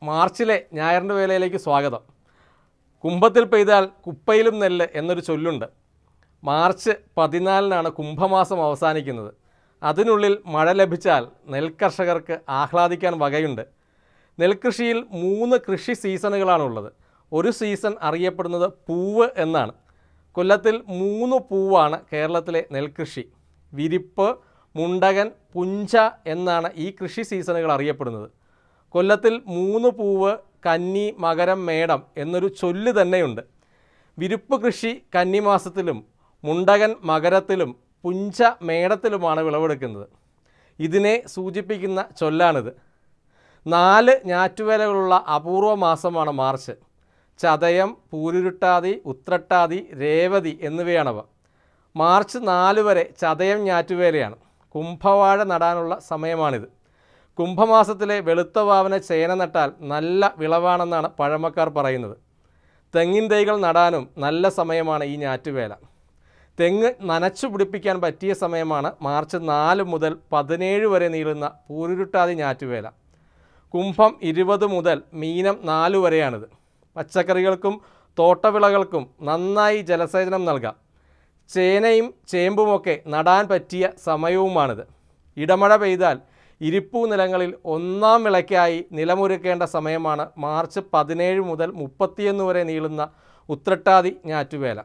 മാർച്ചിലെ ഞായറിൻ്റെ വേലയിലേക്ക് സ്വാഗതം കുംഭത്തിൽ പെയ്താൽ കുപ്പയിലും നെല്ല് എന്നൊരു ചൊല്ലുണ്ട് മാർച്ച് പതിനാലിനാണ് കുംഭമാസം അവസാനിക്കുന്നത് അതിനുള്ളിൽ മഴ ലഭിച്ചാൽ നെൽകർഷകർക്ക് ആഹ്ലാദിക്കാൻ വകയുണ്ട് നെൽകൃഷിയിൽ മൂന്ന് കൃഷി സീസണുകളാണുള്ളത് ഒരു സീസൺ അറിയപ്പെടുന്നത് പൂവ് എന്നാണ് കൊല്ലത്തിൽ മൂന്ന് പൂവാണ് കേരളത്തിലെ നെൽകൃഷി വിരിപ്പ് മുണ്ടകൻ പുഞ്ച എന്നാണ് ഈ കൃഷി സീസണുകൾ അറിയപ്പെടുന്നത് കൊല്ലത്തിൽ മൂന്ന് പൂവ് കന്നി മകരം മേടം എന്നൊരു ചൊല്ല് തന്നെയുണ്ട് വിരുപ്പ് കൃഷി കന്നിമാസത്തിലും മുണ്ടകൻ മകരത്തിലും പുഞ്ച മേടത്തിലുമാണ് വിളവെടുക്കുന്നത് ഇതിനെ സൂചിപ്പിക്കുന്ന ചൊല്ലാണിത് നാല് ഞാറ്റുവേലകളുള്ള അപൂർവ മാസമാണ് മാർച്ച് ചതയം പൂരുരുട്ടാതി ഉത്രട്ടാതി രേവതി എന്നിവയാണവ മാർച്ച് നാല് വരെ ചതയം ഞാറ്റുവേലയാണ് കുംഭവാഴ നടാനുള്ള സമയമാണിത് കുംഭമാസത്തിലെ വെളുത്ത വാവന ചേന നട്ടാൽ നല്ല വിളവാണെന്നാണ് പഴമക്കാർ പറയുന്നത് തെങ്ങിൻ തൈകൾ നടാനും നല്ല സമയമാണ് ഈ ഞാറ്റുവേല തെങ്ങ് നനച്ചു പിടിപ്പിക്കാൻ പറ്റിയ സമയമാണ് മാർച്ച് നാല് മുതൽ പതിനേഴ് വരെ നീളുന്ന പൂരുരുട്ടാതി ഞാറ്റുവേല കുംഭം ഇരുപത് മുതൽ മീനം നാല് വരെയാണിത് പച്ചക്കറികൾക്കും തോട്ടവിളകൾക്കും നന്നായി ജലസേചനം നൽകാം ചേനയും ചേമ്പുമൊക്കെ നടാൻ പറ്റിയ സമയവുമാണിത് ഇടമഴ പെയ്താൽ ഇരിപ്പൂ നിലങ്ങളിൽ ഒന്നാം വിളയ്ക്കായി നിലമൊരുക്കേണ്ട സമയമാണ് മാർച്ച് പതിനേഴ് മുതൽ മുപ്പത്തിയൊന്ന് വരെ നീളുന്ന ഉത്രട്ടാതി ഞാറ്റുവേല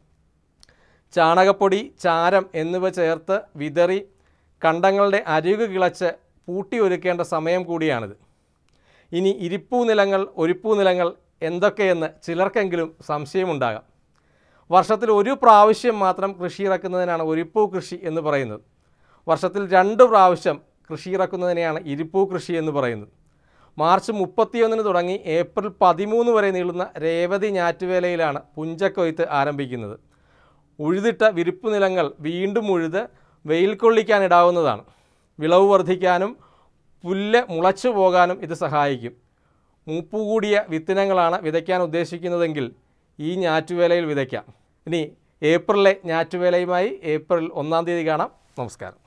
ചാണകപ്പൊടി ചാരം എന്നിവ ചേർത്ത് വിതറി കണ്ടങ്ങളുടെ അരികു കിളച്ച് പൂട്ടി ഒരുക്കേണ്ട സമയം കൂടിയാണിത് ഇനി ഇരിപ്പൂ നിലങ്ങൾ ഒരുപ്പൂ നിലങ്ങൾ എന്തൊക്കെയെന്ന് ചിലർക്കെങ്കിലും സംശയമുണ്ടാകാം വർഷത്തിൽ ഒരു പ്രാവശ്യം മാത്രം കൃഷി ഇറക്കുന്നതിനാണ് ഒരുപ്പൂ കൃഷി എന്ന് പറയുന്നത് വർഷത്തിൽ രണ്ട് പ്രാവശ്യം കൃഷി ഇറക്കുന്നതിനെയാണ് ഇരിപ്പൂ കൃഷി എന്ന് പറയുന്നത് മാർച്ച് മുപ്പത്തിയൊന്നിന് തുടങ്ങി ഏപ്രിൽ പതിമൂന്ന് വരെ നീളുന്ന രേവതി ഞാറ്റുവേലയിലാണ് പുഞ്ചക്കൊയ്ത്ത് ആരംഭിക്കുന്നത് ഉഴുതിട്ട വിരിപ്പ് നിലങ്ങൾ വീണ്ടും ഉഴുത് വെയിൽ കൊള്ളിക്കാനിടാവുന്നതാണ് വിളവ് വർദ്ധിക്കാനും പുല്ല് മുളച്ചു പോകാനും ഇത് സഹായിക്കും മൂപ്പുകൂടിയ വിത്തിനങ്ങളാണ് വിതയ്ക്കാൻ ഉദ്ദേശിക്കുന്നതെങ്കിൽ ഈ ഞാറ്റുവേലയിൽ വിതയ്ക്കാം ഇനി ഏപ്രിലെ ഞാറ്റുവേലയുമായി ഏപ്രിൽ ഒന്നാം തീയതി കാണാം നമസ്കാരം